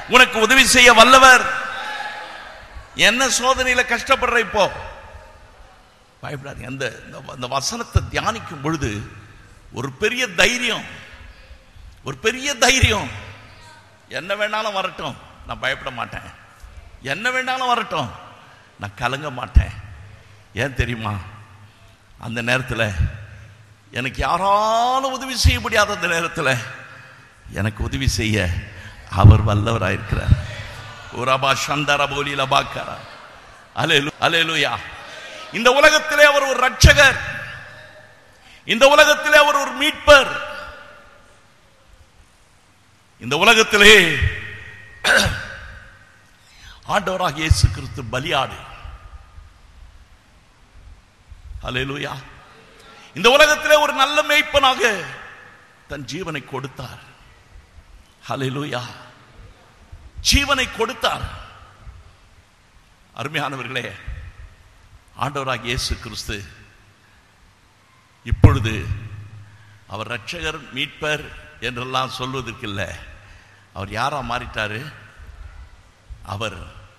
உனக்கு உதவி செய்ய வல்லவர் என்ன சோதனையில கஷ்டப்படுற இப்போ பயப்படாதீங்க அந்த இந்த- அந்த வசனத்தை தியானிக்கும் பொழுது ஒரு பெரிய தைரியம் ஒரு பெரிய தைரியம் என்ன வேணாலும் வரட்டும் நான் பயப்பட மாட்டேன் என்ன வேணாலும் வரட்டும் நான் கலங்க மாட்டேன் ஏன் தெரியுமா அந்த நேரத்தில் எனக்கு யாராலும் உதவி செய்ய முடியாத அந்த நேரத்தில் எனக்கு உதவி செய்ய அவர் வல்லவராயிருக்கிறார் உரபா சந்தர போலில பாக்கரா அலேலு அலேலுயா இந்த உலகத்திலே அவர் ஒரு ரட்சகர் இந்த உலகத்திலே அவர் ஒரு மீட்பர் இந்த உலகத்திலே ஆண்டவராக இயேசு கிறிஸ்து பலியாடு ஹalleluya இந்த உலகத்திலே ஒரு நல்ல மேய்ப்பனாக தன் ஜீவனை கொடுத்தார் ஹalleluya ஜீவனை கொடுத்தார் அருமையானவர்களே ஆண்டவராக இயேசு கிறிஸ்து இப்பொழுது அவர் ரட்சகர் மீட்பர் என்றெல்லாம் சொல்வதற்கு இல்லை அவர் யாரா மாறிட்டாரு அவர்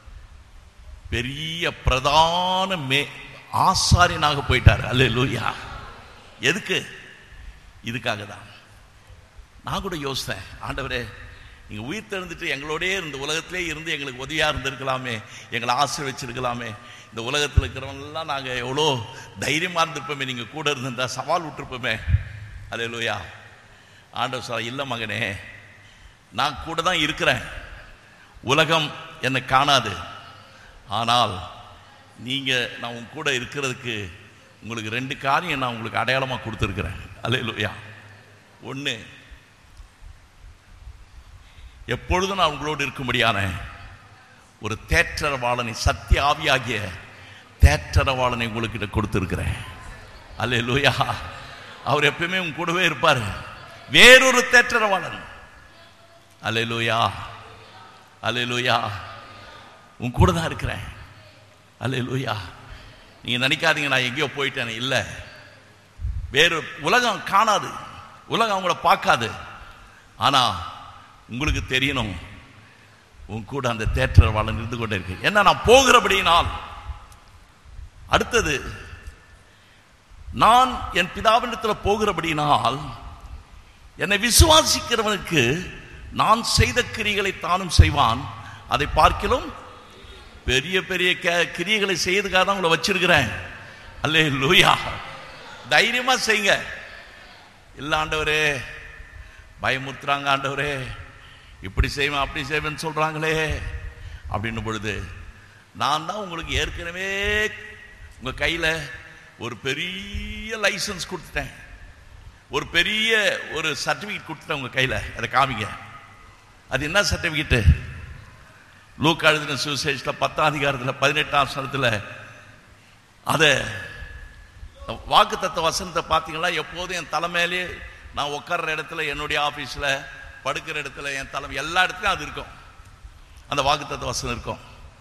பெரிய பிரதான மே ஆசாரியனாக போயிட்டார் அல்லேலூயா எதுக்கு இதுக்காக தான் நான் கூட யோசித்தேன் ஆண்டவரே நீங்க உயிர் தெரிந்துட்டு எங்களோடயே இந்த உலகத்திலே இருந்து எங்களுக்கு உதவியா இருந்திருக்கலாமே எங்களை ஆசீர்வச்சிருக்கலாமே இந்த உலகத்தில் இருக்கிறவங்கெல்லாம் நாங்க எவ்வளோ தைரியமா இருந்திருப்போமே நீங்க கூட இருந்திருந்தா சவால் விட்டுருப்போமே அல்லேலூயா ஆண்டவர் சொல்ல இல்லை மகனே நான் கூட தான் இருக்கிறேன் உலகம் என்னை காணாது ஆனால் நீங்க நான் உங்க கூட இருக்கிறதுக்கு உங்களுக்கு ரெண்டு காரியம் நான் உங்களுக்கு அடையாளமா கொடுத்துருக்கிறேன் அல்லேலூயா ஒன்று எப்பொழுதும் நான் உங்களோடு இருக்கும்படியான ஒரு தேற்றரவாளனை சத்திய ஆவியாகிய தேற்றரவாளனை உங்களுக்கிட்ட கொடுத்துருக்கிறேன் அல்லேலூயா அவர் எப்பயுமே உங்க கூடவே இருப்பார் வேறொரு தேற்றரவாளன் அல்லேலூயா அல்லேலூயா உன் கூட தான் இருக்கிறேன் அல்லேலூயா நீங்க நினைக்காதீங்க நான் எங்கேயோ போயிட்டேன் இல்லை வேறு உலகம் காணாது உலகம் அவங்கள பார்க்காது ஆனா உங்களுக்கு தெரியணும் உன் கூட அந்த தேற்றரவாளன் இருந்து கொண்டே இருக்கு என்ன நான் போகிறபடியினால் அடுத்தது நான் என் பிதாவினிடத்தில் போகிறபடியினால் என்னை விசுவாசிக்கிறவனுக்கு நான் செய்த கிரிகளை தானும் செய்வான் அதை பார்க்கிலும் பெரிய பெரிய க- கிரியைகளை செய்யறதுக்காக தான் உங்களை வச்சிருக்கிறேன் அல்லே லூயா தைரியமா செய்யுங்க இல்ல ஆண்டவரே பயமுறுத்துறாங்க ஆண்டவரே இப்படி செய்வேன் அப்படி செய்வேன்னு சொல்றாங்களே அப்படின்னும் பொழுது நான் தான் உங்களுக்கு ஏற்கனவே உங்க கையில ஒரு பெரிய லைசன்ஸ் கொடுத்துட்டேன் ஒரு பெரிய ஒரு சர்டிபிகேட் கொடுத்துட்டேன் உங்க கையில அதை காமிங்க அது என்ன சர்டிபிகேட்டு லூக்கா எழுதின சுவிசேஷத்தில் பத்தாம் அதிகாரத்தில் பதினெட்டாம் சனத்தில் அதை வாக்கு தத்த வசனத்தை பார்த்தீங்களா எப்போதும் என் தலைமையிலே நான் உட்கார்ற இடத்துல என்னுடைய ஆஃபீஸில் படுக்கிற இடத்துல என் தலைமை எல்லா இடத்துலையும் அது இருக்கும் அந்த வாக்கு தத்த வசனம் இருக்கும்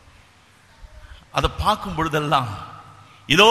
அதை பார்க்கும் பொழுதெல்லாம் இதோ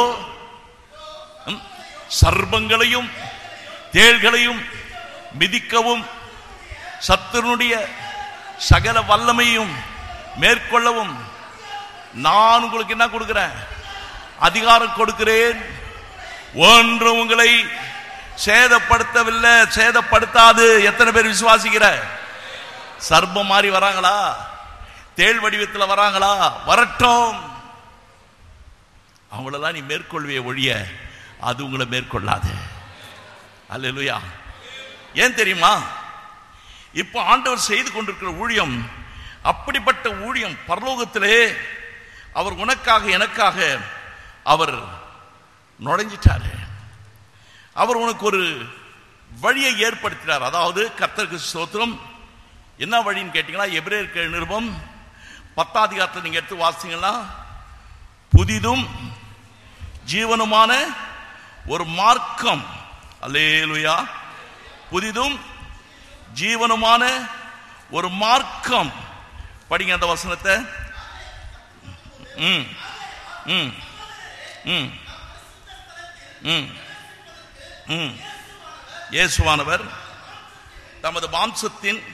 ம், சர்ப்பங்களையும் தேள்களையும் மிதிக்கவும் சத்துருனுடைய சகல வல்லமையும் மேற்கொள்ளவும் நான் உங்களுக்கு என்ன கொடுக்கிறேன் அதிகாரம் கொடுக்கிறேன் ஒன்று உங்களை சேதப்படுத்தவில்லை சேதப்படுத்தாது எத்தனை பேர் விசுவாசிக்கிற சர்ப்பம் மாறி வராங்களா தேள் வடிவத்தில் வராங்களா வரட்டும் அவங்களெல்லாம் நீ மேற்கொள்விய ஒழிய அது உங்களை மேற்கொள்ளாது அல்லேலூயா ஏன் தெரியுமா இப்போ ஆண்டவர் செய்து கொண்டிருக்கிற ஊழியம் அப்படிப்பட்ட ஊழியம் பரலோகத்திலே அவர் உனக்காக எனக்காக அவர் நுழைஞ்சிட்டாரு அவர் உனக்கு ஒரு வழியை ஏற்படுத்தினார் அதாவது கர்த்தருக்கு ஸ்தோத்திரம் என்ன வழின்னு கேட்டீங்கன்னா எபிரேயர் நிருபம் பத்தாம் அதிகாரத்தை நீங்க எடுத்து வாசிங்கன்னா புதிதும் ஜீவனுமான ஒரு மார்க்கம் அல்லேலுயா புதிதும் ஜீவனுமான ஒரு மார்க்கம் படிங்க அந்த வசனத்தை ம் ம் ம் ம் ம் இயேசுவானவர் தமது மாம்சத்தின்